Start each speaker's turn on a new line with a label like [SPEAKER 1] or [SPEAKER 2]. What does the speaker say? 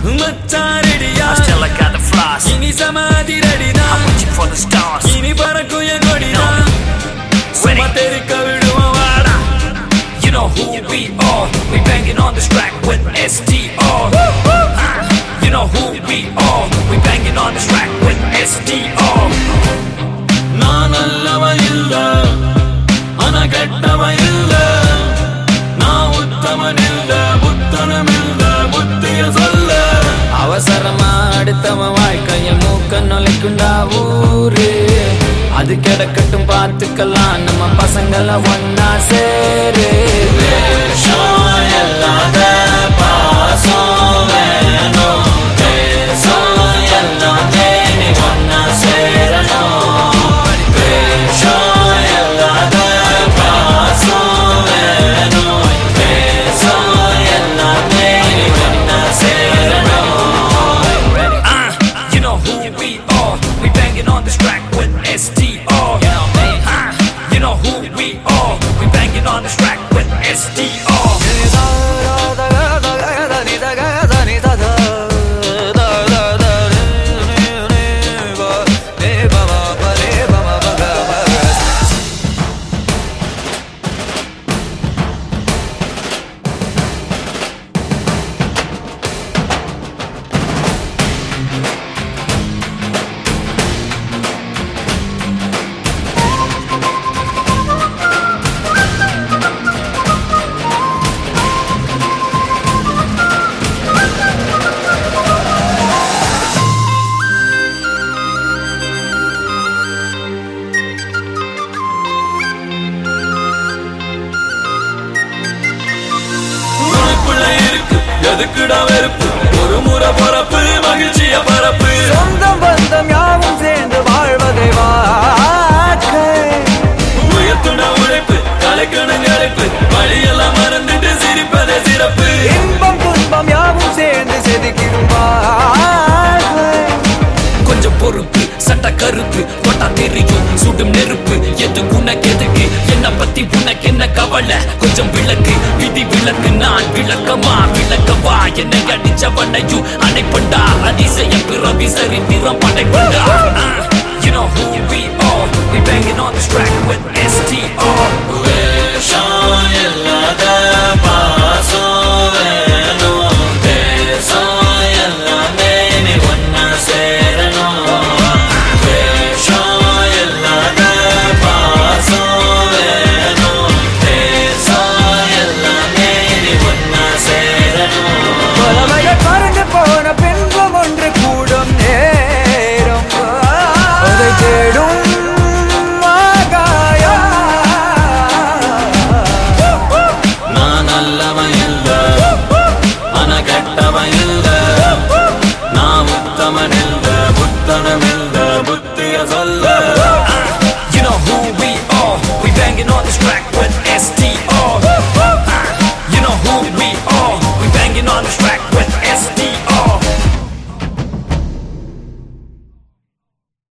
[SPEAKER 1] மச்சான் ரெடியா
[SPEAKER 2] Still I got the flies.
[SPEAKER 1] இனி சமாதி ரெடிதான்
[SPEAKER 2] I'm reaching for the stars.
[SPEAKER 1] இனி பறக்கும் என் கொடிதான் சும்மா
[SPEAKER 2] Ready?
[SPEAKER 1] தெரிக்க விடுவோம் வாடா
[SPEAKER 2] You know who we are. We banging on this track with STR. Ah, You know who we are. We banging on this track with STR.
[SPEAKER 1] நான் நல்லவன் இல்ல ஆனா கெட்டவன் இல்ல நான் உத்தமன் இல்ல புத்தனம் இல்ல புத்திய சொல்ல அவசரமா அடுத்தவன் வாழ்க்கைய மூக்க நுழைக்குண்டா ஊரு அது கிடக்கட்டும் பார்த்துக்கலாம் நம்ம பசங்கள ஒன்னா சேரு வேஷம் இல்லாத பாசம் வேணும் தேசம் எல்லாமே நீ ஒன்னா சேரணும் வேஷம் இல்லாத பாசம் வேணும் தேசம் எல்லாமே நீ ஒன்னா சேரணும்
[SPEAKER 2] Ah, you know who we are. We banging on this track with STR. Ah, you know who we are. We banging on this track with STR.
[SPEAKER 1] உனக்குள்ள இருக்கு எதுக்குடா வெறுப்பு ஒரு முறை பரப்பு மகிழ்ச்சிய பரப்பு
[SPEAKER 3] சொந்தம் பந்தம் யாவும் சேர்ந்து வாழ்வதை வாழ்க்கை
[SPEAKER 1] உயர்த்துட உழைப்பு கலைக்கணும் கலைப்பு வழியெல்லாம் மறந்துட்டு சிரிப்பதே சிறப்பு
[SPEAKER 3] இன்பம் துன்பம் யாவும் சேர்ந்து செதுக்கிடும் வாழ்க்கை
[SPEAKER 2] கொஞ்சம் பொறுப்பு சட்ட கருப்பு கொட்டா தெரியும் சுடும் நெருப்பு எது உனக்கு எதுக்கு என்ன பத்தி உனக்கு என்ன கவலை கொஞ்சம் விளக்கு விதி விளக்கு நான் விளக்கமா விளக்கவா என்னை அடிச்சவனையும் அணைப்பண்டா அதிசய பிறவி சரித்திரம் படைப்பண்டா Ah, you know who we are we banging on this track with STR
[SPEAKER 1] வேஷம் இல்லாத பாசம் வேணும் தேசம் எல்லாமே நீ ஒன்னா சேரணும் வேஷம் இல்லாத பாசம் வேணும் தேசம் எல்லாமே நீ ஒன்னா சேரணும்
[SPEAKER 3] புலமைகள் மறந்து போன பின்பம் ஒன்று கூடும் நேரம் அதை தேடும் ஆகாயம்.
[SPEAKER 1] நான் நல்லவன் இல்ல ஆனா கெட்டவன் இல்ல நான் உத்தமன் இல்ல புத்தனம் இல்ல புத்திய சொல்ல
[SPEAKER 2] You know who we are we banging on this track